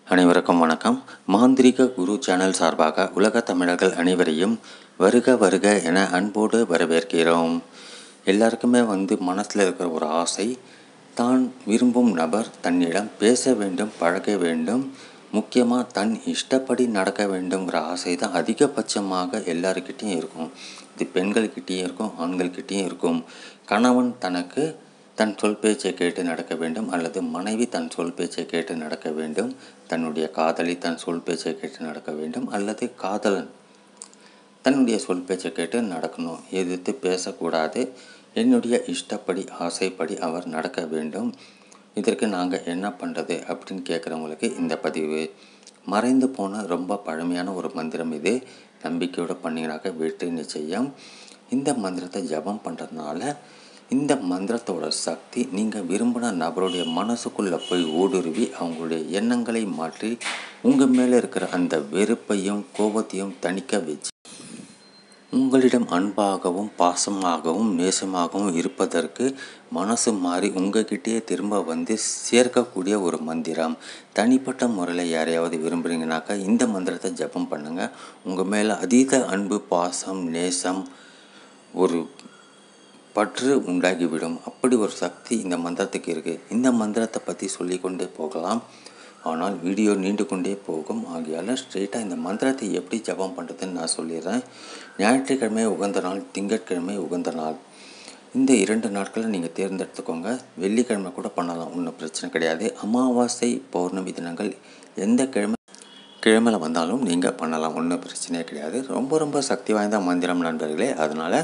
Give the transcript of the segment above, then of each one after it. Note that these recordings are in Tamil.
அனைவருக்கும் வணக்கம் மாந்திரிக குரு சேனல் சார்பாக உலக தமிழர்கள் அனைவரையும் வருக வருக என அன்போடு வரவேற்கிறோம் எல்லாருக்குமே வந்து மனசில் இருக்கிற ஒரு ஆசை தான் விரும்பும் நபர் தன்னிடம் பேச வேண்டும் பழக வேண்டும் முக்கியமாக தன் இஷ்டப்படி நடக்க வேண்டுங்கிற ஆசை தான் அதிகபட்சமாக எல்லாருக்கிட்டேயும் இருக்கும் இது பெண்கள்கிட்டேயும் இருக்கும் ஆண்கள்கிட்டேயும் இருக்கும் கணவன் தனக்கு தன் சொல் பேச்சை கேட்டு நடக்க வேண்டும் அல்லது மனைவி தன் சொல் பேச்சை கேட்டு நடக்க வேண்டும் தன்னுடைய காதலி தன் சொல் பேச்சை கேட்டு நடக்க வேண்டும் அல்லது காதலன் தன்னுடைய சொல் பேச்சை கேட்டு நடக்கணும் எதிர்த்து பேசக்கூடாது என்னுடைய இஷ்டப்படி ஆசைப்படி அவர் நடக்க வேண்டும் இதற்கு நாங்கள் என்ன பண்ணுறது அப்படின்னு கேட்குறவங்களுக்கு இந்த பதிவு மறைந்து போன ரொம்ப பழமையான ஒரு மந்திரம் இது நம்பிக்கையோடு பண்ணிங்கனாக்க வெற்றி நிச்சயம் இந்த மந்திரத்தை ஜபம் பண்ணுறதுனால இந்த மந்திரத்தோட சக்தி நீங்கள் விரும்பின நபருடைய மனசுக்குள்ளே போய் ஊடுருவி அவங்களுடைய எண்ணங்களை மாற்றி உங்கள் மேலே இருக்கிற அந்த வெறுப்பையும் கோபத்தையும் தணிக்க வச்சு உங்களிடம் அன்பாகவும் பாசமாகவும் நேசமாகவும் இருப்பதற்கு மனசு மாறி உங்ககிட்டயே திரும்ப வந்து சேர்க்கக்கூடிய ஒரு மந்திரம் தனிப்பட்ட முறையில் யாரையாவது விரும்புகிறீங்கனாக்கா இந்த மந்திரத்தை ஜபம் பண்ணுங்கள் உங்கள் மேலே அதீத அன்பு பாசம் நேசம் ஒரு பற்று உண்டாகிவிடும் அப்படி ஒரு சக்தி இந்த மந்திரத்துக்கு இருக்குது இந்த மந்திரத்தை பற்றி சொல்லிக்கொண்டே போகலாம் ஆனால் வீடியோ நீண்டு கொண்டே போகும் ஆகையால் ஸ்ட்ரெயிட்டாக இந்த மந்திரத்தை எப்படி ஜபம் பண்ணுறதுன்னு நான் சொல்லிடுறேன் ஞாயிற்றுக்கிழமை உகந்த நாள் திங்கட்கிழமை உகந்த நாள் இந்த இரண்டு நாட்களை நீங்கள் தேர்ந்தெடுத்துக்கோங்க வெள்ளிக்கிழமை கூட பண்ணலாம் ஒன்றும் பிரச்சனை கிடையாது அமாவாசை பௌர்ணமி தினங்கள் எந்த கிழமை கிழமையில் வந்தாலும் நீங்கள் பண்ணலாம் ஒன்றும் பிரச்சனையே கிடையாது ரொம்ப ரொம்ப சக்தி வாய்ந்த மந்திரம் நண்பர்களே அதனால்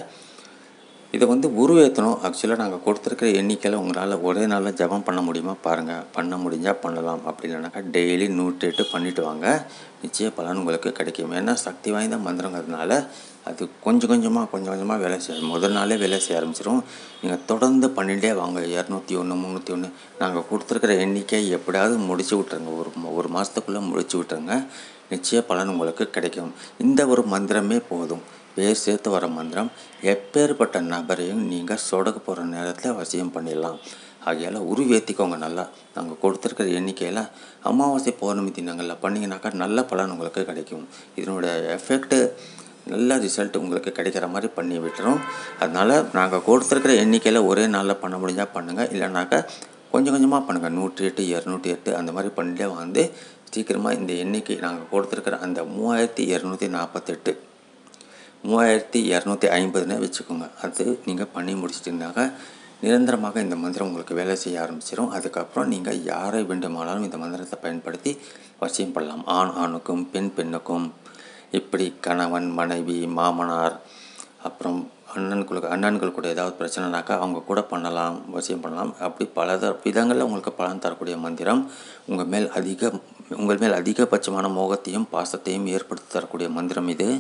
இதை வந்து உருவேற்றணும் ஆக்சுவலாக நாங்கள் கொடுத்துருக்கிற எண்ணிக்கையில் உங்களால் ஒரே நாளில் ஜபம் பண்ண முடியுமா பாருங்கள் பண்ண முடிஞ்சால் பண்ணலாம் அப்படி இல்லைனாக்கா டெய்லி நூற்றி எட்டு பண்ணிவிட்டு வாங்க நிச்சய பலன் உங்களுக்கு கிடைக்கும் ஏன்னா சக்தி வாய்ந்த மந்திரங்கிறதுனால அது கொஞ்சம் கொஞ்சமாக கொஞ்சம் கொஞ்சமாக வேலை செய்யும் முதல் நாளே வேலை செய்ய ஆரம்பிச்சிடும் நீங்கள் தொடர்ந்து பண்ணிகிட்டே வாங்க இரநூத்தி ஒன்று முந்நூற்றி ஒன்று நாங்கள் கொடுத்துருக்கிற எண்ணிக்கை எப்படியாவது முடிச்சு விட்ருங்க ஒரு ஒரு மாதத்துக்குள்ளே முடிச்சு விட்ருங்க நிச்சய பலன் உங்களுக்கு கிடைக்கும் இந்த ஒரு மந்திரமே போதும் பேர் சேர்த்து வர மந்திரம் எப்பேற்பட்ட நபரையும் நீங்கள் சொடக்க போகிற நேரத்தில் வசியம் பண்ணிடலாம் ஆகையால் உருவேற்றிக்கோங்க நல்லா நாங்கள் கொடுத்துருக்கிற எண்ணிக்கையில் அமாவாசை பௌர்ணமி தினங்களில் பண்ணிங்கனாக்கா நல்ல பலன் உங்களுக்கு கிடைக்கும் இதனுடைய எஃபெக்ட்டு நல்ல ரிசல்ட் உங்களுக்கு கிடைக்கிற மாதிரி பண்ணி விட்டுரும் அதனால் நாங்கள் கொடுத்துருக்கிற எண்ணிக்கையில் ஒரே நாளில் பண்ண முடிஞ்சால் பண்ணுங்கள் இல்லைனாக்கா கொஞ்சம் கொஞ்சமாக பண்ணுங்கள் நூற்றி எட்டு இரநூற்றி எட்டு அந்த மாதிரி பண்ணிட்டே வந்து சீக்கிரமாக இந்த எண்ணிக்கை நாங்கள் கொடுத்துருக்கிற அந்த மூவாயிரத்தி இரநூத்தி நாற்பத்தெட்டு மூவாயிரத்தி இரநூத்தி ஐம்பதுன்னு வச்சுக்கோங்க அது நீங்கள் பண்ணி முடிச்சிட்டிங்கனாக்கா நிரந்தரமாக இந்த மந்திரம் உங்களுக்கு வேலை செய்ய ஆரம்பிச்சிடும் அதுக்கப்புறம் நீங்கள் யாரை வேண்டுமானாலும் இந்த மந்திரத்தை பயன்படுத்தி வசியம் பண்ணலாம் ஆண் ஆணுக்கும் பெண் பெண்ணுக்கும் இப்படி கணவன் மனைவி மாமனார் அப்புறம் அண்ணன்களுக்கு அண்ணன்கள் கூட ஏதாவது பிரச்சனைனாக்கா அவங்க கூட பண்ணலாம் வசியம் பண்ணலாம் அப்படி பல விதங்களில் உங்களுக்கு பலன் தரக்கூடிய மந்திரம் உங்கள் மேல் அதிக உங்கள் மேல் அதிகபட்சமான மோகத்தையும் பாசத்தையும் ஏற்படுத்தி தரக்கூடிய மந்திரம் இது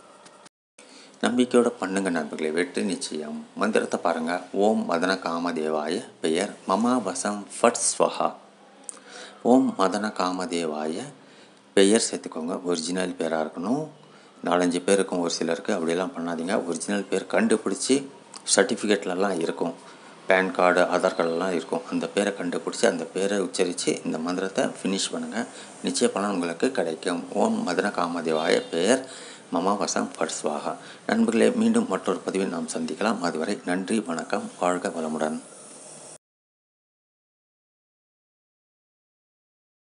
நம்பிக்கையோட பண்ணுங்க நண்பர்களை வெற்றி நிச்சயம் மந்திரத்தை பாருங்கள் ஓம் மதன காமதேவாய பெயர் மமா வசம் ஃபட் ஸ்வஹா ஓம் மதன காமதேவாய பெயர் சேர்த்துக்கோங்க ஒரிஜினல் பேராக இருக்கணும் நாலஞ்சு பேர் இருக்கும் ஒரு சிலருக்கு அப்படியெல்லாம் பண்ணாதீங்க ஒரிஜினல் பேர் கண்டுபிடிச்சி சர்டிஃபிகேட்லலாம் இருக்கும் பேன் கார்டு ஆதார் கார்டெல்லாம் இருக்கும் அந்த பேரை கண்டுபிடிச்சி அந்த பேரை உச்சரித்து இந்த மந்திரத்தை ஃபினிஷ் பண்ணுங்கள் நிச்சய பலன் உங்களுக்கு கிடைக்கும் ஓம் மதன காமதேவாய பெயர் மமாவசம் பட்ஸ்வாகா நண்பர்களே மீண்டும் மற்றொரு பதிவில் நாம் சந்திக்கலாம் அதுவரை நன்றி வணக்கம் வாழ்க வளமுடன்